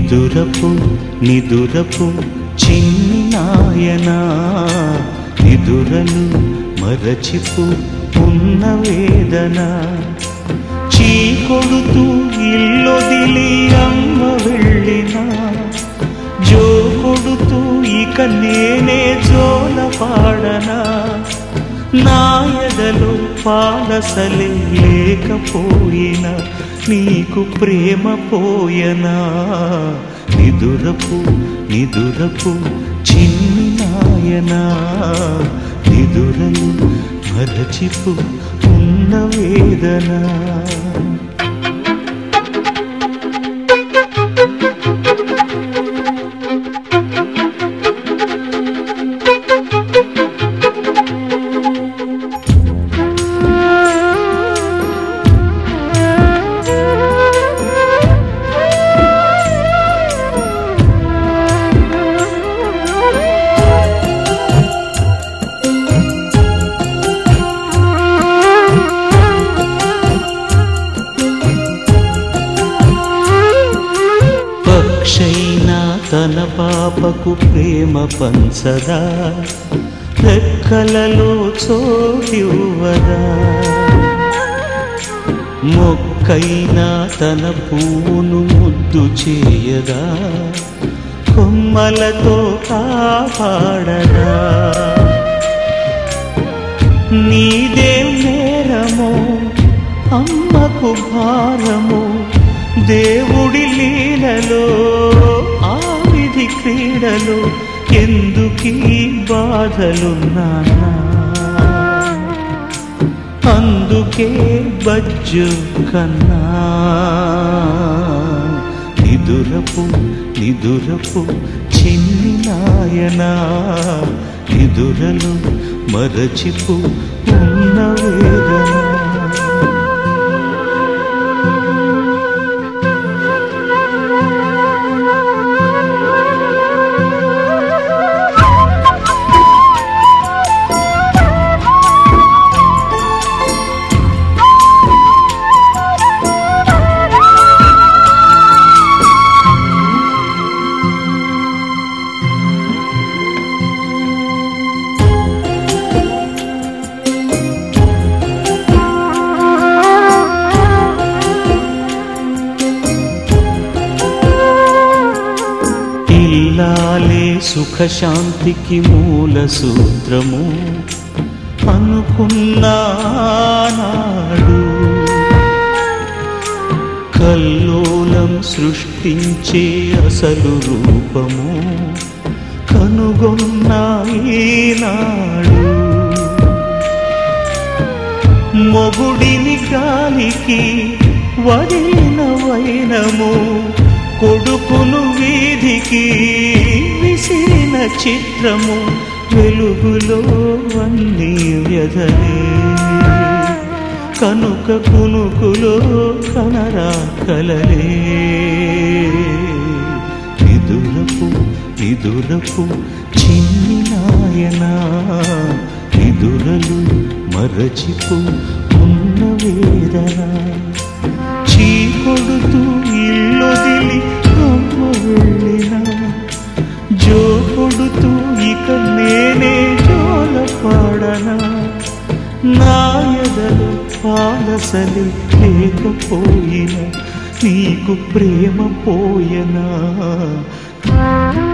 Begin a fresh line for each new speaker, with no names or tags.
నిదురపు నిదురపు చిన్ని నాయనా నిదురలు మరచిపు ఉన్న వేదన చీకొడుతూ ఇల్లొదిలి అమ్మ వెళ్ళినా జో కొడుతూ ఇక నేనే జోల పాడనా నాయదలు పాలసలే లేకపోయినా నీకు ప్రేమ పోయనా నిదురపు నిదురపు చిన్ని నాయనా నిదురలు మరచిపు ఉన్న వేదన పక్షైనా తన పాపకు ప్రేమ పంచదా రెక్కలలో చోటివ్వదా మొక్కైనా తన పువ్వును ముద్దు చేయదా కొమ్మలతో కాపాడదా నీదేం నేరమో అమ్మకు భారము దేవుడి లీలలో ఆ విధి క్రీడలు ఎందుకీ బాధలు నాన్నా అందుకే బజ్జు కన్నా నిదురపు నిదురపు చిన్ని నాయనా నిదురలు మరచిపు ఉన్న వేదన ఇల్లాలే సుఖశాంతికి మూల సూత్రము అనుకున్నానాడు కల్లోలం సృష్టించే అసలు రూపము కనుగొన్నా ఈనాడు మొగుడిని గాలికి వదిలిన వైనము కొడుకును వీధికి విసిన చిత్రము వెలుగులో అన్నీ వ్యధలే కనుక కునుకులో కనరా కలలే నిదురపు నిదురపు చిన్ని నాయనా నిదురలు మరచిపు ఉన్న వేదన చీకొడుతూ ఇల్లొదిలి అమ్మ వెళ్ళినా జో కొడుతూ ఇక నేనే జోల పాడనా నాయదలు పాలసలి లేకపోయినా నీకు ప్రేమ పోయనా